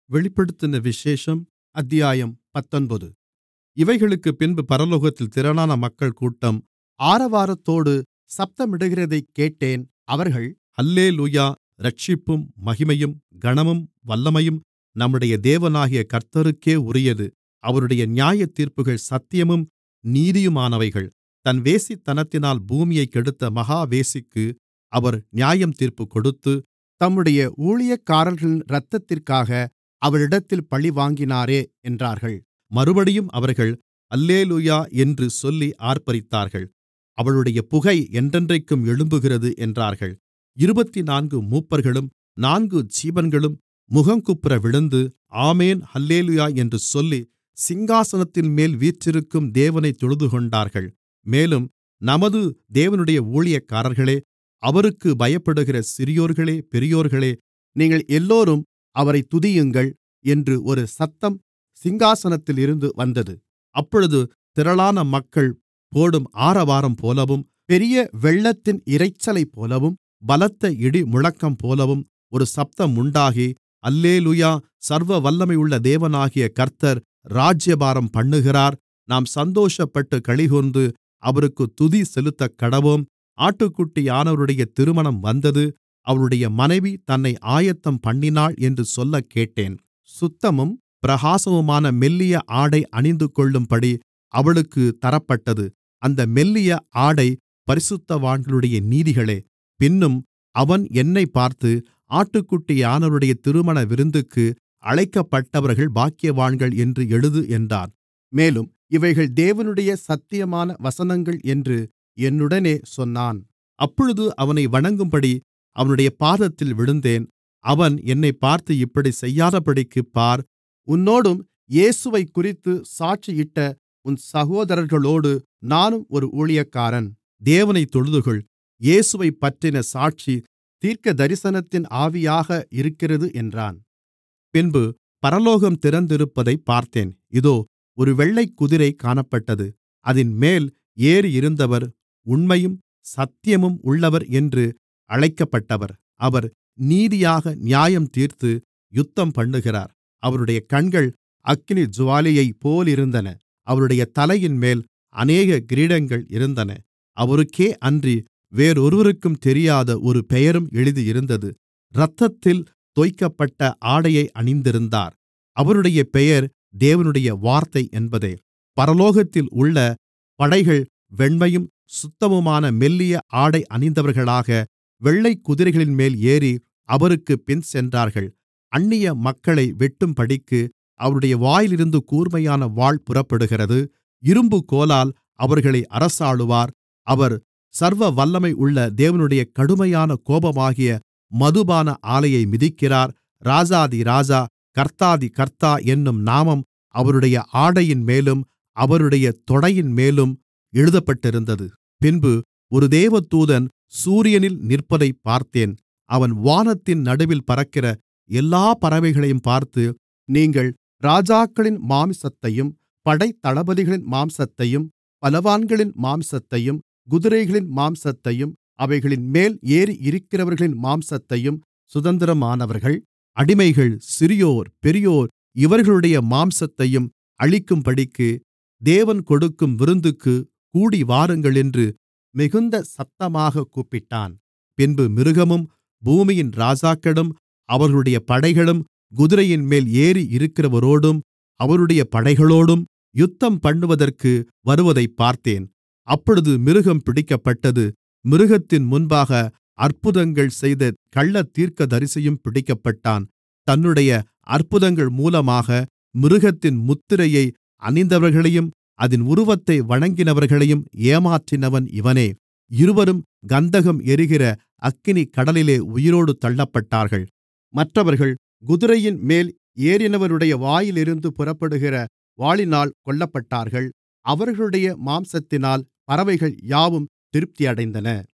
வெளிப்படுத்தின விசேஷம் அத்தியாயம் பத்தொன்பது இவைகளுக்குப் பின்பு பரலோகத்தில் திரளான மக்கள் கூட்டம் ஆரவாரத்தோடு சத்தமிடுகிறதைக் கேட்டேன் அவர்கள் அல்லேலூயா இரட்சிப்பும் மகிமையும் கனமும் வல்லமையும் நம்முடைய தேவனாகிய கர்த்தருக்கே உரியது அவருடைய நியாயத்தீர்ப்புகள் சத்தியமும் நீதியுமானவைகள் தன் வேசித்தனத்தினால் பூமியைக் கெடுத்த மகா வேசிக்கு அவர் நியாயத்தீர்ப்புக் கொடுத்து தம்முடைய ஊழியக்காரர்களின் இரத்தத்திற்காக அவளிடத்தில் பழிவாங்கினாரே என்றார்கள் மறுபடியும் அவர்கள் அல்லேலூயா என்று சொல்லி ஆர்ப்பரித்தார்கள் அவளுடைய புகை என்றென்றைக்கும் எழும்புகிறது என்றார்கள் இருபத்துநான்கு மூப்பர்களும் நான்கு ஜீவன்களும் முகங்குப்புற விழுந்து ஆமென் அல்லேலூயா என்று சொல்லி சிங்காசனத்தின்மேல் வீற்றிருக்கும் தேவனைத் தொழுதுகொண்டார்கள் மேலும் நமது தேவனுடைய ஊழியக்காரர்களே அவருக்குப் பயப்படுகிற சிறியோர்களே பெரியோர்களே நீங்கள் எல்லோரும் அவரைத் துதியுங்கள் என்று ஒரு சத்தம் சிங்காசனத்திலிருந்து வந்தது அப்பொழுது திரளான மக்கள் போடும் ஆரவாரம்போலவும் பெரிய வெள்ளத்தின் இரைச்சலைப்போலவும் பலத்த இடிமுழக்கம்போலவும் ஒரு சத்தம் உண்டாகி அல்லேலூயா சர்வ வல்லமையுள்ள தேவனாகிய கர்த்தர் ராஜ்யபாரம் பண்ணுகிறார் நாம் சந்தோஷப்பட்டுக் களிகூர்ந்து அவருக்குத் துதி செலுத்தக்கடவோம் ஆட்டுக்குட்டியானவருடைய திருமணம் வந்தது அவருடைய மனைவி தன்னை ஆயத்தம் பண்ணினாள் என்று சொல்லக்கேட்டேன் சுத்தமும் பிரகாசமுமான மெல்லிய ஆடை அணிந்துகொள்ளும்படி அவளுக்குத் தரப்பட்டது அந்த மெல்லிய ஆடை பரிசுத்தவான்களுடைய நீதிகளே பின்னும் அவன் என்னைப் பார்த்து ஆட்டுக்குட்டியானவருடைய திருமண விருந்துக்கு அழைக்கப்பட்டவர்கள் பாக்கியவான்கள் என்று எழுது என்றான் மேலும் இவைகள் தேவனுடைய சத்தியமான வசனங்கள் என்று என்னுடனே சொன்னான் அப்பொழுது அவனை வணங்கும்படி அவனுடைய பாதத்தில் விழுந்தேன் அவன் என்னைப் பார்த்து இப்படிச் செய்யாதபடிக்குப் பார் உன்னோடும் இயேசுவைக்குறித்து சாட்சியிட்ட உன் சகோதரர்களோடு நானும் ஒரு ஊழியக்காரன் தேவனைத் தொழுதுகொள் இயேசுவைப் பற்றின சாட்சி தீர்க்கதரிசனத்தின் ஆவியாக இருக்கிறது என்றான் பின்பு பரலோகம் திறந்திருப்பதைப் பார்த்தேன் இதோ ஒரு வெள்ளைக்குதிரை காணப்பட்டது அதின்மேல் ஏறியிருந்தவர் உண்மையும் சத்தியமும் உள்ளவர் என்று அழைக்கப்பட்டவர் அவர் நீதியாக நியாயந்தீர்த்து யுத்தம்பண்ணுகிறார் அவருடைய கண்கள் அக்கினி ஜூவாலையைப் போலிருந்தன அவருடைய தலையின்மேல் அநேக கிரீடங்கள் இருந்தன அவருக்கே அன்றி வேறொருவருக்கும் தெரியாத ஒரு பெயரும் எழுதியிருந்தது இரத்தத்தில் தோய்க்கப்பட்ட ஆடையை அணிந்திருந்தார் அவருடைய பெயர் தேவனுடைய வார்த்தை என்பதே பரலோகத்தில் உள்ள படைகள் வெண்மையும் சுத்தமுமான மெல்லிய ஆடை அணிந்தவர்களாக வெள்ளைக்குதிரைகளின்மேல் ஏறி அவருக்குப் பின்சென்றார்கள் அந்நிய மக்களை வெட்டும்படிக்கு அவருடைய வாயிலிருந்து கூர்மையான வாள் புறப்படுகிறது இரும்புக்கோலால் அவர்களை அரசாளுவார் அவர் சர்வ வல்லமை உள்ள தேவனுடைய கடுமையான கோபமாகிய மதுபான ஆலையை மிதிக்கிறார் ராஜாதி ராஜா கர்த்தாதி கர்த்தா என்னும் நாமம் அவருடைய ஆடையின்மேலும் அவருடைய தொடையின்மேலும் எழுதப்பட்டிருந்தது பின்பு ஒரு தேவதூதன் சூரியனில் நிற்பதைப் பார்த்தேன் அவன் வானத்தின் நடுவில் பறக்கிற எல்லா பறவைகளையும் பார்த்து நீங்கள் ராஜாக்களின் மாம்சத்தையும் படைத்தளபதிகளின் மாம்சத்தையும் பலவான்களின் மாம்சத்தையும் குதிரைகளின் மாம்சத்தையும் அவைகளின் மேல் ஏறியிருக்கிறவர்களின் மாம்சத்தையும் சுதந்திரமானவர்கள் அடிமைகள் சிறியோர் பெரியோர் இவர்களுடைய மாம்சத்தையும் அழிக்கும்படிக்கு தேவன் கொடுக்கும் விருந்துக்கு கூடிவாருங்கள் என்று மிகுந்த சத்தமாகக் கூப்பிட்டான் பின்பு மிருகமும் பூமியின் ராஜாக்களும் அவர்களுடைய படைகளும் குதிரையின்மேல் ஏறி இருக்கிறவரோடும் அவருடைய படைகளோடும் யுத்தம் பண்ணுவதற்கு வருவதைப் பார்த்தேன் அப்பொழுது மிருகம் பிடிக்கப்பட்டது மிருகத்தின் முன்பாக அற்புதங்கள் செய்த கள்ளத் தீர்க்கதரிசியும் பிடிக்கப்பட்டான் தன்னுடைய அற்புதங்கள் மூலமாக மிருகத்தின் முத்திரையை அணிந்தவர்களையும் அதின் உருவத்தை வணங்கினவர்களையும் ஏமாற்றினவன் இவனே இருவரும் கந்தகம் எரிகிற அக்கினிக் கடலிலே உயிரோடு தள்ளப்பட்டார்கள் மற்றவர்கள் குதிரையின் மேல் ஏறினவருடைய வாயிலிருந்து புறப்படுகிற வாளினால் கொல்லப்பட்டார்கள் அவர்களுடைய மாம்சத்தினால் பறவைகள் யாவும் திருப்தியடைந்தன